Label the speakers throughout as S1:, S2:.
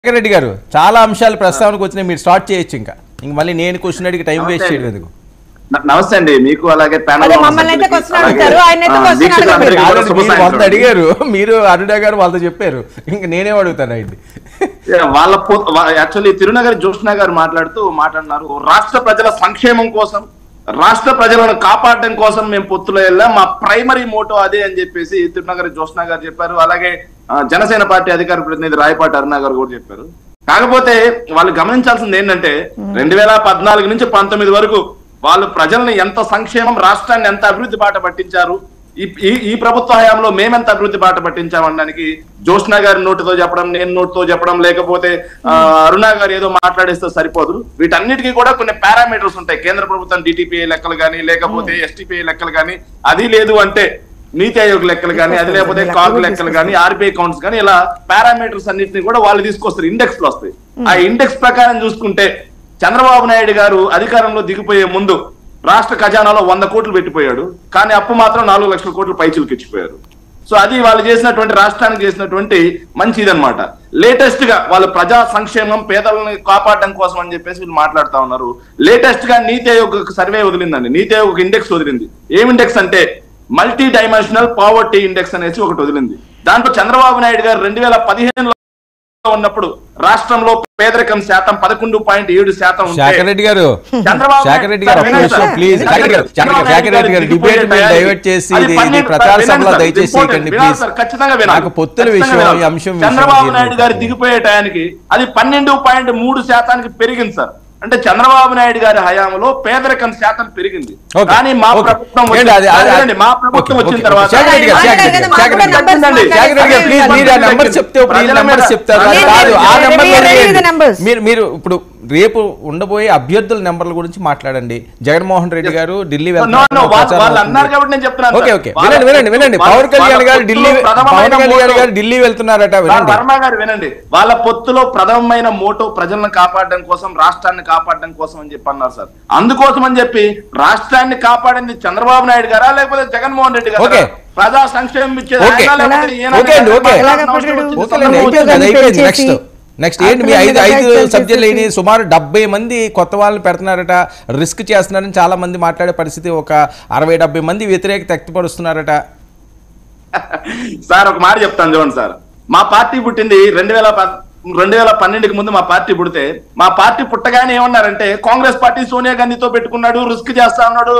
S1: శేఖర్ రెడ్డి గారు చాలా అంశాలు ప్రస్తావనకు వచ్చినాయి మీరు స్టార్ట్ చేయొచ్చు ఇంకా ఇంక మళ్ళీ నేను క్వశ్చన్ అడిగి టైం వేస్ట్ చేయడం ఎందుకు
S2: న- నమస్తే అండి మీకు అలాగే panel
S3: అదే
S2: లో ఉన్న
S3: మమ్మల్ని అయితే
S2: సభ్యులకి,
S3: question
S2: అలాగే,
S3: అడుగుతారు, ఆయన అయితే
S2: ఆ,
S3: question
S2: వీక్షకులందరికీ
S3: అడగరు.
S2: కూడా
S1: కాదండి,
S2: శుభ
S1: మీరు
S2: సాయంత్రం
S1: వంద అడిగారు మీరు అరుణ గారు వాళ్ళతో చెప్పారు ఇంక నేనే అడుగుతాను అయింది
S2: ఏ, వాళ్ళ యాక్చువల్లీ తిరునగర్ జోష్నా గారు మాట్లాడుతూ మాట్లాడినారు రాష్ట్ర ప్రజల సంక్షేమం కోసం రాష్ట్ర ప్రజలను కాపాడడం కోసం మేము పొత్తులో వెళ్ళాం మా ప్రైమరీ మోటో అదే అని చెప్పేసి తిరునగర్ జోష్నా గారు చెప్పారు అలాగే ఆ, జనసేన పార్టీ అధికార ప్రతినిధి రాయపాటి అరుణ గారు కూడా చెప్పారు కాకపోతే వాళ్ళు గమనించాల్సింది ఏంటంటే రెండు వేల పద్నాలుగు నుంచి పంతొమ్మిది వరకు వాళ్ళు ప్రజల్ని ఎంత సంక్షేమం రాష్ట్రాన్ని ఎంత అభివృద్ధి బాట పట్టించారు ఈ ఈ- ఈ ప్రభుత్వ హయాంలో మేమెంత అభివృద్ధి బాట పట్టించామనడానికి జోష్నా గారి నోటితో చెప్పడం నేను నోటితో చెప్పడం లేకపోతే ఆ, అరుణ గారు ఏదో మాట్లాడేస్తే సరిపోదు వీటన్నిటికీ కూడా కొన్ని పారామీటర్స్ ఉంటాయి కేంద్ర ప్రభుత్వం డిటిపిఐ లెక్కలు కానీ లేకపోతే ఎస్టిపిఐ లెక్కలు కానీ అది లేదు అంటే నీతి ఆయోగ్ లెక్కలు కానీ అది లేకపోతే కాగ్ లెక్కలు కానీ ఆర్బీఐ కౌంట్స్ కానీ ఇలా పారామీటర్స్ అన్నిటిని కూడా వాళ్ళు తీసుకొస్తారు ఇండెక్స్ లో వస్తాయి ఆ ఇండెక్స్ ప్రకారం చూసుకుంటే చంద్రబాబు నాయుడు గారు అధికారంలో దిగిపోయే ముందు రాష్ట్ర ఖజానాలో వంద కోట్లు పెట్టిపోయాడు కానీ అప్పు మాత్రం నాలుగు లక్షల కోట్లు పైచులకు ఇచ్చిపోయారు సో అది వాళ్ళు చేసినటువంటి రాష్ట్రానికి చేసినటువంటి మంచిదన్నమాట లేటెస్ట్ గా వాళ్ళు ప్రజా సంక్షేమం పేదలను కాపాడడం కోసం అని చెప్పేసి వీళ్ళు మాట్లాడుతా ఉన్నారు లేటెస్ట్ గా నీతి ఆయోగ్ ఒక సర్వే వదిలిందండి నీతి ఆయోగ్ ఒక ఇండెక్స్ వదిలింది ఏం ఇండెక్స్ అంటే మల్టీ డైమెన్షనల్ పావర్టీ ఇండెక్స్ అనేసి ఒకటి వదిలింది దాంట్లో చంద్రబాబు నాయుడు గారు రెండు వేల పదిహేనులో ఉన్నప్పుడు రాష్ట్రంలో పేదరికం శాతం పదకొండు పాయింట్ ఏడు శాతం ఉంటే
S1: శేఖర్ రెడ్డి గారు
S2: చంద్రబాబు
S1: శేఖర్ రెడ్డి గారు ఒక్క
S2: వినండి
S1: నిమిషం
S2: సార్.
S1: ప్లీజ్ శేఖర్ గారు శేఖర్ రెడ్డి గారు డిబేట్ మీరు డైవర్ట్ చేసి
S2: అది
S1: ఇది ఇది
S2: పన్నెండు-
S1: ప్రచార
S2: వినండి
S1: సభలో
S2: సార్,
S1: దయచేసి
S2: important.
S1: చేయకండి
S2: వినాలి
S1: ప్లీజ్
S2: సార్, ఖచ్చితంగా వినాలి.
S1: నాకు పొత్తుల
S2: ఖచ్చితంగా
S1: విషయం
S2: వినాలి.
S1: ఈ అంశం విషయం
S2: చంద్రబాబు
S1: దీని
S2: నాయుడు గారు
S1: మీద.
S2: దిగిపోయే టయానికి అది పన్నెండు పాయింట్ మూడు శాతానికి పెరిగింది సార్ అంటే చంద్రబాబు నాయుడు గారి హయాంలో పేదరికం శాతం పెరిగింది
S1: ఓకే,
S2: కానీ మా
S1: ఓకే.
S2: ప్రభుత్వం
S1: ఏంటి
S2: వచ్చిన-
S1: అది- అది-
S2: వినండి, మా ప్రభుత్వం
S1: ఓకే,
S2: వచ్చిన
S1: ఓకే.
S2: తర్వాత
S1: శేఖర్ రెడ్డి గారు, శేఖర్ రెడ్డి గారు, శేఖర్ రెడ్డి గారు.
S2: చెప్తుందండి.
S1: శేఖర్ రెడ్డి గారు, ప్లీజ్ మీరు ఆ నెంబర్ చెప్తే ప్లీజ్
S2: ప్రజల
S1: నెంబర్
S2: మీద-
S1: చెప్తారు అది
S2: ప్రజల
S1: కాదు ఆ
S2: మీద-
S1: నెంబర్
S3: Read- read the
S1: లేదు.
S3: numbers.
S1: మీరు మీరు ఇప్పుడు రేపు ఉండబోయే అభ్యర్థుల నెంబర్ల గురించి మాట్లాడండి జగన్మోహన్ రెడ్డి గారు ఢిల్లీ
S2: No, no,
S1: వెళ్తున్నారు,
S2: వాళ్ళు-
S1: ప్రచారం
S2: వాళ్ళు
S1: అవుతుంది.
S2: అన్నారు కాబట్టి నేను చెప్తున్నాను
S1: ఓకే
S2: సార్.
S1: ఓకే
S2: వాళ్ళ-
S1: వినండి వినండి వినండి
S2: వాళ్ళ-
S1: పవన్ కళ్యాణ్
S2: వాళ్ళ
S1: గారు ఢిల్లీ
S2: పొత్తులో
S1: పవన్
S2: ప్రథమమైన
S1: కళ్యాణ్
S2: మోటో-
S1: గారు ఢిల్లీ వెళ్తున్నారట
S2: సార్,
S1: వినండి
S2: వర్మ గారు వినండి వాళ్ళ పొత్తులో ప్రథమమైన మోటో ప్రజలను కాపాడడం కోసం రాష్ట్రాన్ని కాపాడడం కోసం అని చెప్పి అన్నారు సార్ అందుకోసం అని చెప్పి రాష్ట్రాన్ని కాపాడింది చంద్రబాబు నాయుడు గారా లేకపోతే జగన్మోహన్ రెడ్డి గారా
S1: ఓకే.
S2: ప్రజా సంక్షేమం ఇచ్చేది
S1: ఓకే.
S2: ఆయన లేకపోతే ఈయన
S1: ఓకే అండి, ఓకే.
S2: మాట్లాడాల్సిన అవసరం వచ్చింది
S1: ఓకే
S2: సందర్భం
S1: అయిపోయింది
S2: వచ్చింది.
S1: అది అయిపోయింది
S3: పెంచేసి,
S1: నెక్స్ట్ నెక్స్ట్ ఏంటి మీ ఐదు ఐదు సబ్జెక్టులు అయినాయి సుమారు డెబ్బై మంది కొత్త వాళ్ళని పెడుతున్నారట రిస్క్ చేస్తున్నారని చాలా మంది మాట్లాడే పరిస్థితి ఒక అరవై డెబ్బై మంది వ్యతిరేక వ్యక్తపరుస్తున్నారట
S2: సార్ ఒక మాట చెప్తాను చూడండి సార్ మా పార్టీ పుట్టింది రెండు వేల పద్- రెండు వేల పన్నెండుకి ముందు మా పార్టీ పుడితే మా పార్టీ పుట్టగానే ఏమన్నారంటే కాంగ్రెస్ పార్టీ సోనియా గాంధీతో పెట్టుకున్నాడు రిస్క్ చేస్తా ఉన్నాడు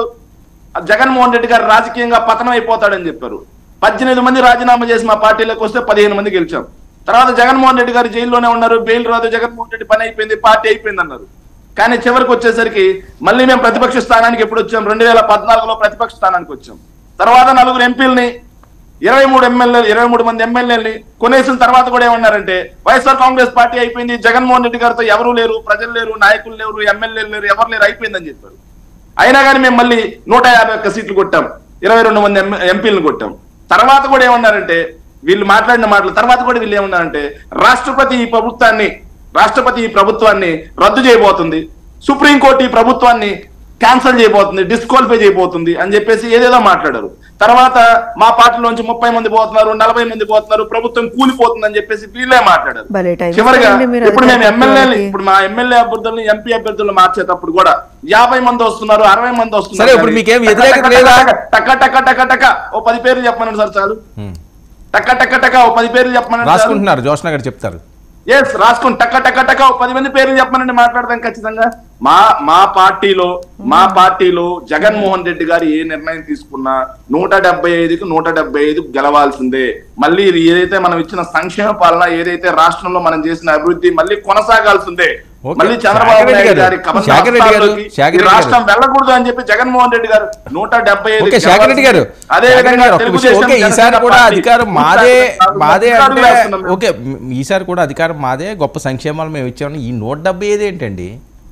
S2: ఆ జగన్మోహన్ రెడ్డి గారు రాజకీయంగా పతనం అయిపోతాడని చెప్పారు పద్దెనిమిది మంది రాజీనామా చేసి మా పార్టీలోకి వస్తే పదిహేను మంది గెలిచాం తర్వాత జగన్మోహన్ రెడ్డి గారు జైల్లోనే ఉన్నారు బెయిల్ రాదు జగన్మోహన్ రెడ్డి పని అయిపోయింది పార్టీ అయిపోయింది అన్నారు కానీ చివరికి వచ్చేసరికి మళ్ళీ మేము ప్రతిపక్ష స్థానానికి ఎప్పుడు వచ్చాం రెండు వేల పద్నాలుగులో ప్రతిపక్ష స్థానానికి వచ్చాం తర్వాత నలుగురు ఎంపీలని ఇరవై మూడు ఎమ్మెల్యే ఇరవై మూడు మంది ఎమ్మెల్యేలని కొనేసిన తర్వాత కూడా ఏమన్నారంటే వైఎస్ఆర్ కాంగ్రెస్ పార్టీ అయిపోయింది జగన్మోహన్ రెడ్డి గారితో ఎవరు లేరు ప్రజలు లేరు నాయకులు లేరు ఎమ్మెల్యేలు లేరు ఎవరు లేరు అయిపోయిందని చెప్పారు అయినా కానీ మేము మళ్ళీ నూట యాభై ఒక్క సీట్లు కొట్టాం ఇరవై రెండు మంది ఎంపీలను కొట్టాం తర్వాత కూడా ఏమన్నారంటే వీళ్ళు మాట్లాడిన మాటలు తర్వాత కూడా వీళ్ళు ఏమన్నారంటే రాష్ట్రపతి ఈ ప్రభుత్వాన్ని రాష్ట్రపతి ఈ ప్రభుత్వాన్ని రద్దు చేయబోతుంది సుప్రీంకోర్టు ఈ ప్రభుత్వాన్ని క్యాన్సిల్ చేయబోతుంది డిస్క్వాలిఫై చేయబోతుంది అని చెప్పేసి ఏదేదో మాట్లాడారు తర్వాత మా పార్టీలోంచి ముప్పై మంది పోతున్నారు నలభై మంది పోతున్నారు ప్రభుత్వం కూలిపోతుంది అని చెప్పేసి వీళ్ళే మాట్లాడారు
S3: భలే time
S2: చివరిగా
S3: ఇస్తారండి మీరు
S2: ఇప్పుడు మేము
S3: అధికార
S2: ఎమ్మెల్యేలు
S3: పార్టీకి.
S2: ఇప్పుడు మా ఎమ్మెల్యే అభ్యర్థులను ఎంపీ అభ్యర్థులను మార్చేటప్పుడు కూడా యాభై మంది వస్తున్నారు అరవై మంది వస్తున్నారు
S1: సరే, ఇప్పుడు
S2: కానీ
S1: మీకేం
S2: టక
S1: వ్యతిరేకత
S2: టక
S1: లేదా?
S2: టక టక టక టక ఓ పది పేర్లు చెప్పమనండి సార్ చాలు టక టక టక ఓ పది పేర్లు చెప్పమనండి చాలు.
S1: రాసుకుంటున్నారు జోష్న గారు చెప్తారు
S2: ఎస్ రాసుకోండి టక్క టక్క టక్క ఓ పది మంది పేర్లు చెప్పమనండి మాట్లాడదాం ఖచ్చితంగా మా మా పార్టీలో మా పార్టీలో జగన్మోహన్ రెడ్డి గారు ఏ నిర్ణయం తీసుకున్నా నూట డెబ్బై ఐదుకి నూట డెబ్బై ఐదు గెలవాల్సిందే మళ్ళీ ఇది ఏదైతే మనం ఇచ్చిన సంక్షేమ పాలన ఏదైతే రాష్ట్రంలో మనం చేసిన అభివృద్ధి మళ్ళీ కొనసాగాల్సిందే
S1: ఓకే.
S2: మళ్ళీ చంద్రబాబు
S1: శేఖర్ రెడ్డి
S2: నాయుడు
S1: గారు,
S2: గారి కబంధ
S1: శేఖర్ రెడ్డి గారు,
S2: హస్తాల్లోకి
S1: శేఖర్
S2: ఈ
S1: రెడ్డి గారు.
S2: రాష్ట్రం వెళ్ళకూడదు అని చెప్పి జగన్మోహన్ రెడ్డి గారు నూట డెబ్బై ఐదు
S1: ఓకే శేఖర్ రెడ్డి గారు
S2: అదే
S1: శేఖర్ రెడ్డి
S2: విధంగా
S1: గారు, ఒక్క విషయం.
S2: తెలుగుదేశం
S1: ఓకే ఈసారి
S2: జనసేన
S1: కూడా
S2: పార్టీ
S1: అధికారం మాదే మాదే
S2: ముందుకు
S1: అంటే
S2: వేస్తున్నాం మేము.
S1: ఓకే మ్, ఈసారి కూడా అధికారం మాదే గొప్ప సంక్షేమాలు మేము ఇచ్చామని ఈ నూట డెబ్బై ఐదు ఏంటండి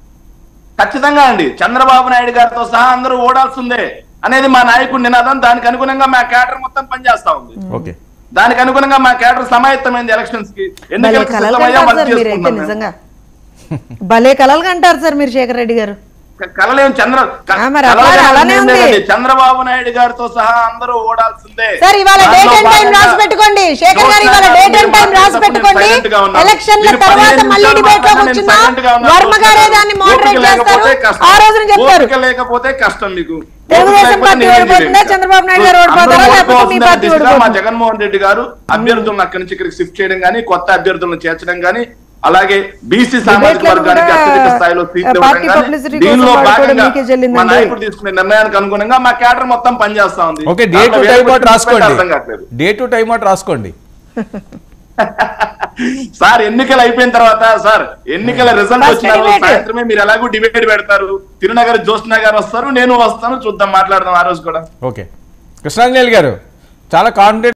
S2: ఖచ్చితంగా అండి చంద్రబాబు నాయుడు గారితో సహా అందరూ ఓడాల్సిందే అనేది మా నాయకుడి నినాదం దానికి అనుగుణంగా మా కేడర్ మొత్తం పనిచేస్తా ఉంది
S1: ఓకే
S2: దానికి అనుగుణంగా మా కేడర్ సమాయత్తమైంది ఎలక్షన్స్ కి
S3: భలే
S2: ఎన్నికలకు
S3: కలలు
S2: సిద్ధమయ్యా
S3: కంటారు
S2: వర్క్
S3: సార్ మీరైతే
S2: చేసుకుంటున్నాం మేము.
S3: నిజంగా భలే కలలు కంటారు సార్ మీరు శేఖర్ రెడ్డి గారు
S2: క- కలలేం చంద్ర క-
S3: ఆ, మరి
S2: కలలేం
S3: అట్లా అలానే ఉంది.
S2: లేదండి. చంద్రబాబు నాయుడు గారితో సహా అందరూ ఓడాల్సిందే
S3: సార్ ఇవాళ
S2: దాంట్లో
S3: డేట్ అండ్ టైం
S2: భాగంగా
S3: రాసి పెట్టుకోండి శేఖర్ గారు ఇవాళ
S2: Joshna
S3: date
S2: garu
S3: and time రాసి
S2: మీరు
S3: పెట్టుకోండి
S2: silent గా ఉన్నారు.
S3: ఎలక్షన్ల
S2: మీరు
S3: తర్వాత
S2: పదిహేను
S3: మళ్ళీ
S2: నిమిషాలు
S3: డిబేట్ లో
S2: మాట్లాడినా నేను
S3: కూర్చున్నా
S2: silent గా ఉన్నారు.
S3: వర్మ గారే దాన్ని మోడరేట్
S2: ఓపిక లేకపోతే
S3: చేస్తారు
S2: కష్టం.
S3: ఆ రోజున చెప్తారు
S2: ఓపిక లేకపోతే కష్టం మీకు
S3: తెలుగుదేశం
S2: ఓపిక లేకపోతే
S3: పార్టీ
S2: నేనేం
S3: ఓడిపోతుందా?
S2: చేయలేను.
S3: చంద్రబాబు నాయుడు గారు
S2: అందరూ
S3: ఓడిపోతారా? లేకపోతే మీ
S2: ఓడిపోతుందనే
S3: పార్టీ
S2: దిశగా మా
S3: ఓడిపోతుందా?
S2: జగన్మోహన్ రెడ్డి గారు అభ్యర్థులను అక్కడి నుంచి ఇక్కడికి షిఫ్ట్ చేయడం గానీ కొత్త అభ్యర్థులను చేర్చడం గానీ అలాగే బీసీ సామాజిక
S3: Debate లను
S2: వర్గానికి
S3: కూడా,
S2: అత్యధిక స్థాయిలో సీట్లు
S3: పార్టీ
S2: ఇవ్వడం
S3: publicity
S2: గానీ
S3: కోసం
S2: దీనిలో
S3: వాడుకోవడం
S2: భాగంగా
S3: మీకే చెల్లిందండి.
S2: మా నాయకుడు తీసుకునే నిర్ణయానికి అనుగుణంగా మా క్యాడర్ మొత్తం పనిచేస్తా ఉంది
S1: ఓకే డే టు
S2: దాంట్లో
S1: టైం
S2: వేరే
S1: అవుట్ రాసుకోండి
S2: అర్థం కావట్లేదు
S1: డే టు టైం అవుట్ రాసుకోండి
S2: సార్ ఎన్నికలు అయిపోయిన తర్వాత సార్ ఎన్నికల రిజల్ట్
S3: First
S2: వచ్చిన రోజు
S3: debate.
S2: సాయంత్రమే మీరు ఎలాగో డిబేట్ పెడతారు తిరునగర్ జ్యోత్స్న గారు వస్తారు నేను వస్తాను చూద్దాం మాట్లాడదాం ఆ రోజు కూడా
S1: ఓకే కృష్ణాంజలి గారు చాలా కాన్ఫిడెంట్